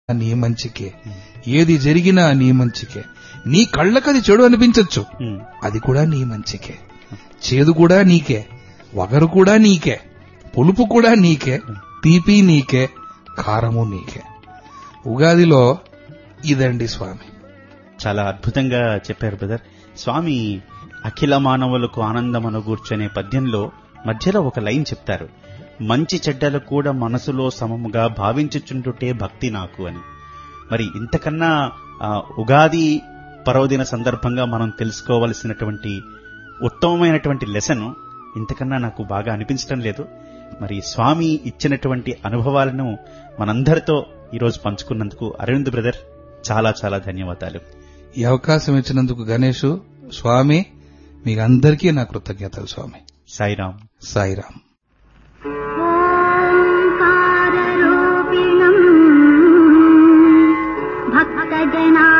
నీ మంచికే ఏది జరిగినా నీ మంచికే నీ కళ్ళకది చెడు అనిపించొచ్చు ఉమ్, అది కూడా నీ మంచికే చేదు కూడా నీకే వగరు కూడా నీకే పులుపు కూడా నీకే తీపి నీకే కారము నీకే ఉగాదిలో ఇదండి స్వామి చాలా అద్భుతంగా చెప్పారు బ్రదర్ స్వామి అఖిల మానవులకు ఆనందం అనుగూర్చనే పద్యంలో మధ్యలో ఒక లైన్ చెప్తారు మంచి చెడ్డలు కూడా మనసులో సమముగా భావించుచుండుటే భక్తి నాకు అని మరి ఇంతకన్నా ఆ, ఉగాది పర్వదిన సందర్భంగా మనం తెలుసుకోవలసినటువంటి ఉత్తమమైనటువంటి లెసన్ ఇంతకన్నా నాకు బాగా అనిపించడం లేదు మరి స్వామి ఇచ్చినటువంటి అనుభవాలను మనందరితో ఈరోజు పంచుకున్నందుకు అరవింద్ బ్రదర్ చాలా చాలా ధన్యవాదాలు ఈ అవకాశం ఇచ్చినందుకు గణేషు స్వామి మీకు అందరికీ నా కృతజ్ఞతలు స్వామి సాయిరాం సాయిరాం ఓంకారరూపిణం భక్తజనా